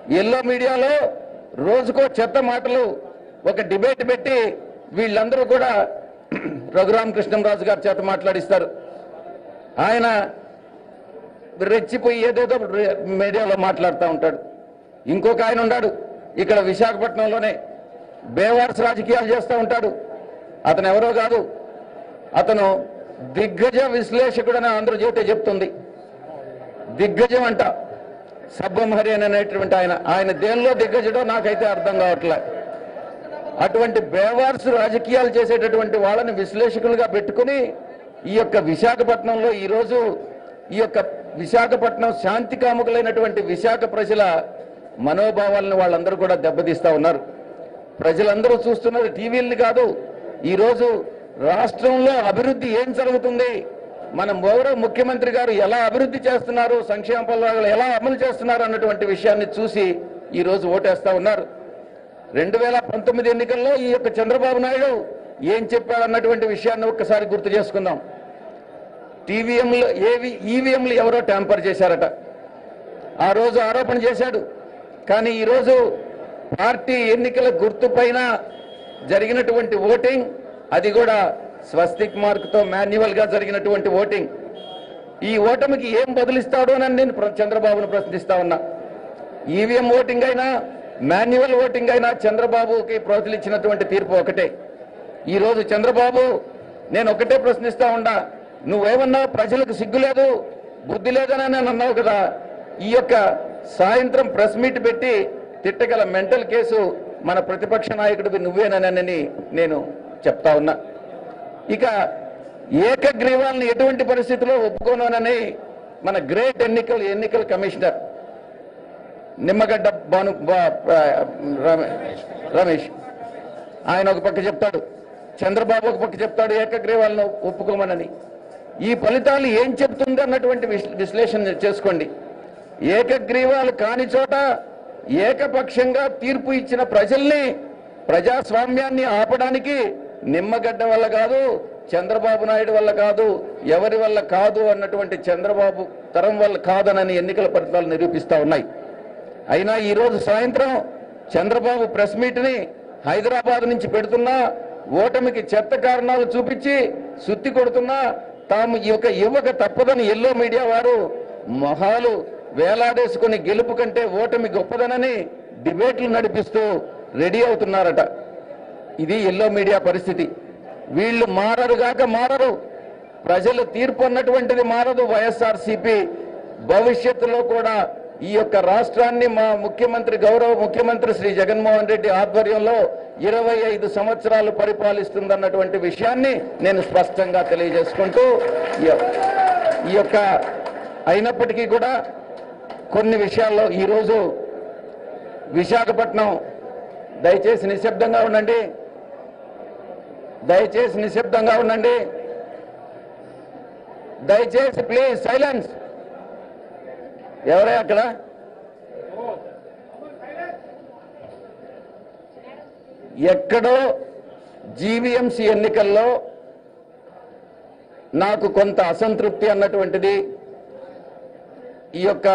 yellow మీడియాలో రోజుకో చెత్త మాటలు ఒక డిబేట్ పెట్టి వీళ్ళందరూ కూడా రఘురామ కృష్ణంరాజు గారి చేత మాట్లాడిస్తారు ఆయన రెచ్చిపోయి ఏదేదో రే- మీడియాలో మాట్లాడుతూ ఉంటాడు ఇంకొక ఆయన ఉన్నాడు ఇక్కడ విశాఖపట్నంలోనే బేవార్స్ రాజకీయాలు చేస్తూ ఉంటాడు అతను ఎవరో కాదు అతను దిగ్గజ విశ్లేషకుడని ఆంధ్రజ్యోతి చెప్తుంది దిగ్గజం అంట సబ్బం హరియన్ అనేటువంటి ఆయన ఆయన దేనిలో దిగ్గజడో నాకైతే అర్థం కావట్లే అటువంటి బేవార్స్ రాజకీయాలు చేసేటటువంటి వాళ్ళని విశ్లేషకులుగా పెట్టుకుని ఈ యొక్క విశాఖపట్నంలో ఈరోజు ఈ యొక్క విశాఖపట్నం శాంతి కాముకులైనటువంటి విశాఖ ప్రజల మనోభావాలను వాళ్ళందరూ కూడా దెబ్బతీస్తా ఉన్నారు ప్రజలందరూ చూస్తున్నది టీవీల్ని కాదు ఈరోజు రాష్ట్రంలో అభివృద్ధి ఏం జరుగుతుంది మన గౌరవ ముఖ్యమంత్రి గారు ఎలా అభివృద్ధి చేస్తున్నారు సంక్షేమ పథకాలు ఎలా అమలు చేస్తున్నారు అన్నటువంటి విషయాన్ని చూసి ఈరోజు ఓటేస్తా ఉన్నారు రెండు వేల పంతొమ్మిది ఎన్నికల్లో ఈ యొక్క చంద్రబాబు నాయుడు ఏం చెప్పాడన్నటువంటి విషయాన్ని ఒక్కసారి గుర్తు చేసుకుందాం టీవీఎంలు ఏవి ఈవీఎంలు ఎవరో ట్యాంపర్ చేశారట ఆ రోజు ఆరోపణ చేశాడు కానీ ఈరోజు పార్టీ ఎన్నికల గుర్తుపైన జరిగినటువంటి ఓటింగ్ అది కూడా స్వస్తిక్ మార్క్తో మాన్యువల్ గా జరిగినటువంటి ఓటింగ్ ఈ ఓటమికి ఏం బదులిస్తాడో అని నేను ప్ర- చంద్రబాబును ప్రశ్నిస్తా ఉన్నా ఈవీఎం ఓటింగ్ అయినా మాన్యువల్ ఓటింగ్ అయినా చంద్రబాబుకి ప్రజలు ఇచ్చినటువంటి తీర్పు ఒకటే ఈ రోజు చంద్రబాబు నేను ఒకటే ప్రశ్నిస్తా ఉండా నువ్వేమన్నావు ప్రజలకు సిగ్గు లేదు బుద్ధి లేదని నేను అన్నావు కదా ఈ యొక్క సాయంత్రం ప్రెస్ మీట్ పెట్టి తిట్టగల మెంటల్ కేసు మన ప్రతిపక్ష నాయకుడివి నువ్వేనని నేను చెప్తా ఉన్నా ఇక ఏకగ్రీవాలను ఎటువంటి పరిస్థితిలో ఒప్పుకోనని మన గ్రేట్ ఎన్నికల ఎన్నికల కమిషనర్ నిమ్మగడ్డ భాను బా- బా- రమే- రమేష్ ఆయన ఒక పక్క చెప్తాడు చంద్రబాబు ఒక పక్క చెప్తాడు ఏకగ్రీవాలను ఒప్పుకోమనని ఈ ఫలితాలు ఏం చెప్తుంది అన్నటువంటి విశ్- విశ్లేషణ చేసుకోండి ఏకగ్రీవాలు కాని చోట ఏకపక్షంగా తీర్పు ఇచ్చిన ప్రజల్ని ప్రజాస్వామ్యాన్ని ఆపడానికి నిమ్మగడ్డ వల్ల కాదు చంద్రబాబు నాయుడు వల్ల కాదు ఎవరి వల్ల కాదు అన్నటువంటి చంద్రబాబు తరం వల్ల కాదనని ఎన్నికల ఫలితాలు నిరూపిస్తా ఉన్నాయి అయినా ఈ రోజు సాయంత్రం చంద్రబాబు ప్రెస్ మీట్ ని హైదరాబాద్ నుంచి పెడుతున్నా ఓటమికి చెత్త కారణాలు చూపించి సుత్తి కొడుతున్నా తాము ఈ యొక్క యువక తప్పదని ఎల్లో మీడియా వారు మొహాలు వేలాడేసుకుని గెలుపు కంటే ఓటమి గొప్పదనని డిబేట్లు నడిపిస్తూ రెడీ అవుతున్నారట ఇది ఎల్లో మీడియా పరిస్థితి వీళ్ళు మారరుగాక మారరు ప్రజల తీర్పు అన్నటువంటిది మారదు వైఎస్ఆర్సీపీ భవిష్యత్తులో కూడా ఈ యొక్క రాష్ట్రాన్ని మా ముఖ్యమంత్రి గౌరవ ముఖ్యమంత్రి శ్రీ జగన్మోహన్ రెడ్డి ఆధ్వర్యంలో ఇరవై ఐదు సంవత్సరాలు పరిపాలిస్తుందన్నటువంటి విషయాన్ని నేను స్పష్టంగా తెలియజేసుకుంటూ ఈ యొ- ఈ యొక్క అయినప్పటికీ కూడా కొన్ని విషయాల్లో ఈరోజు విశాఖపట్నం దయచేసి నిశ్శబ్దంగా ఉండండి దయచేసి నిశ్శబ్దంగా ఉండండి దయచేసి ప్లీజ్ సైలెన్స్ ఎవరే అక్కడ ఎక్కడో జీవీఎంసీ ఎన్నికల్లో నాకు కొంత అసంతృప్తి అన్నటువంటిది ఈ యొక్క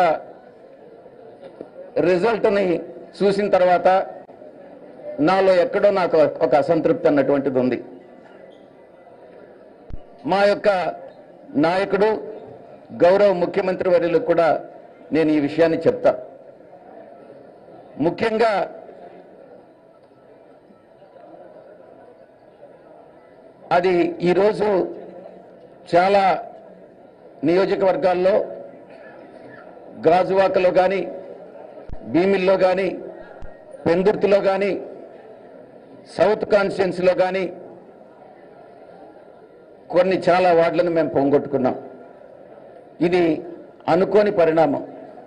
రిజల్ట్ని చూసిన తర్వాత నాలో ఎక్కడో నాకు ఒక అసంతృప్తి అన్నటువంటిది ఉంది మా యొక్క నాయకుడు గౌరవ ముఖ్యమంత్రి వర్యులకు కూడా నేను ఈ విషయాన్ని చెప్తా ముఖ్యంగా అది ఈరోజు చాలా నియోజకవర్గాల్లో గాజువాకలో కానీ భీమిల్లో కానీ పెందుర్తిలో కానీ సౌత్ కాన్స్టిట్యున్సీలో కానీ కొన్ని చాలా వార్డులను మేము పొంగొట్టుకున్నాం ఇది అనుకోని పరిణామం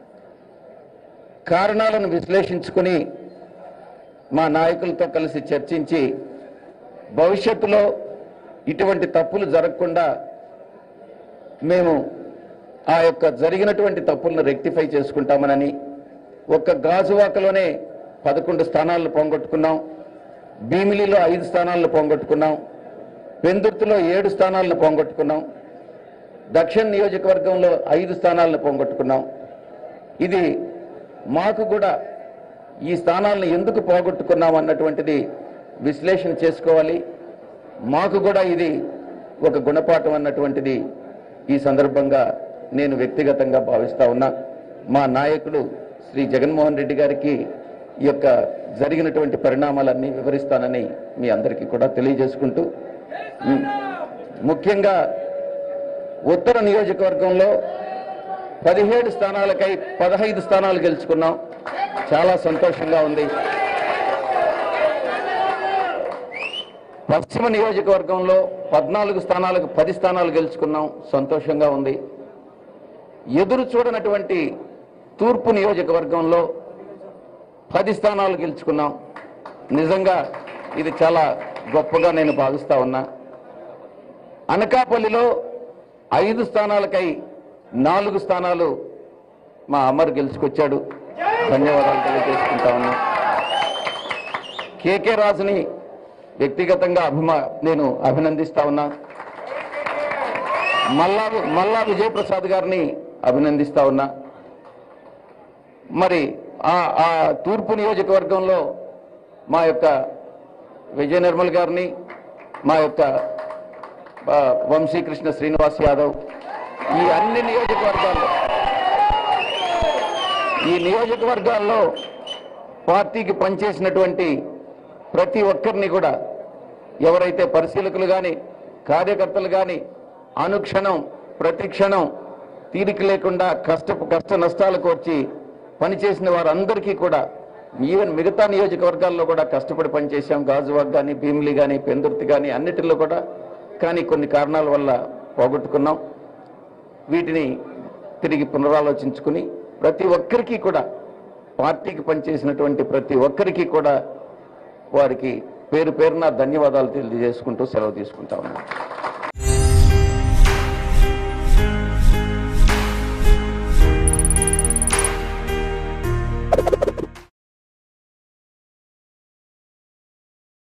కారణాలను విశ్లేషించుకుని మా నాయకులతో కలిసి చర్చించి భవిష్యత్తులో ఇటువంటి తప్పులు జరగకుండా మేము ఆ యొక్క జరిగినటువంటి తప్పులను రెక్టిఫై చేసుకుంటామనని ఒక్క గాజువాకలోనే పదకొండు స్థానాలను పోగొట్టుకున్నాం భీమిలిలో ఐదు స్థానాలను పోగొట్టుకున్నాం పెందుర్తిలో ఏడు స్థానాలను పోగొట్టుకున్నాం దక్షిణ నియోజకవర్గంలో ఐదు స్థానాలను పోగొట్టుకున్నాం ఇది మాకు కూడా ఈ స్థానాలను ఎందుకు పోగొట్టుకున్నాం అన్నటువంటిది విశ్లేషణ చేసుకోవాలి మాకు కూడా ఇది ఒక గుణపాఠం అన్నటువంటిది ఈ సందర్భంగా నేను వ్యక్తిగతంగా భావిస్తా ఉన్నా మా నాయకుడు శ్రీ జగన్మోహన్ రెడ్డి గారికి ఈ యొక్క జరిగినటువంటి పరిణామాలన్నీ వివరిస్తానని మీ అందరికీ కూడా తెలియజేసుకుంటూ ము- ముఖ్యంగా ఉత్తర నియోజకవర్గంలో పదిహేడు స్థానాలకై పదహైదు స్థానాలు గెలుచుకున్నాం చాలా సంతోషంగా ఉంది పశ్చిమ నియోజకవర్గంలో పద్నాలుగు స్థానాలకు పది స్థానాలు గెలుచుకున్నాం సంతోషంగా ఉంది ఎదురు చూడనటువంటి తూర్పు నియోజకవర్గంలో పది స్థానాలు గెలుచుకున్నాం నిజంగా ఇది చాలా గొప్పగా నేను భావిస్తా ఉన్నా అనకాపల్లిలో ఐదు స్థానాలకై నాలుగు స్థానాలు మా అమర్ గెలుచుకొచ్చాడు ధన్యవాదాలు తెలియజేసుకుంటా ఉన్నా కేకే రాజుని వ్యక్తిగతంగా అభిమా నేను అభినందిస్తా ఉన్నా మల్లా మల్లా విజయప్రసాద్ గారిని అభినందిస్తా ఉన్నా మరి ఆ ఆ తూర్పు నియోజకవర్గంలో మా యొక్క విజయ నిర్మల్ గారిని మా యొక్క ఆ, వంశీకృష్ణ శ్రీనివాస్ యాదవ్ ఈ అన్ని నియోజకవర్గాల్లో ఈ నియోజకవర్గాల్లో పార్టీకి పనిచేసినటువంటి ప్రతి ఒక్కరిని కూడా ఎవరైతే పరిశీలకులు కానీ కార్యకర్తలు కానీ అనుక్షణం ప్రతి క్షణం తీరిక లేకుండా కష్టపు కష్ట నష్టాలకు వచ్చి పనిచేసిన వారందరికీ కూడా ఈవెన్ మిగతా నియోజకవర్గాల్లో కూడా కష్టపడి పనిచేశాం గాజువాక్ కానీ భీమిలి కానీ పెందుర్తి కానీ అన్నిటిలో కూడా కానీ కొన్ని కారణాల వల్ల పోగొట్టుకున్నాం వీటిని తిరిగి పునరాలోచించుకుని ప్రతి ఒక్కరికి కూడా పార్టీకి పనిచేసినటువంటి ప్రతి ఒక్కరికి కూడా వారికి పేరు పేరున ధన్యవాదాలు తెలియజేసుకుంటూ సెలవు తీసుకుంటా ఉన్నాను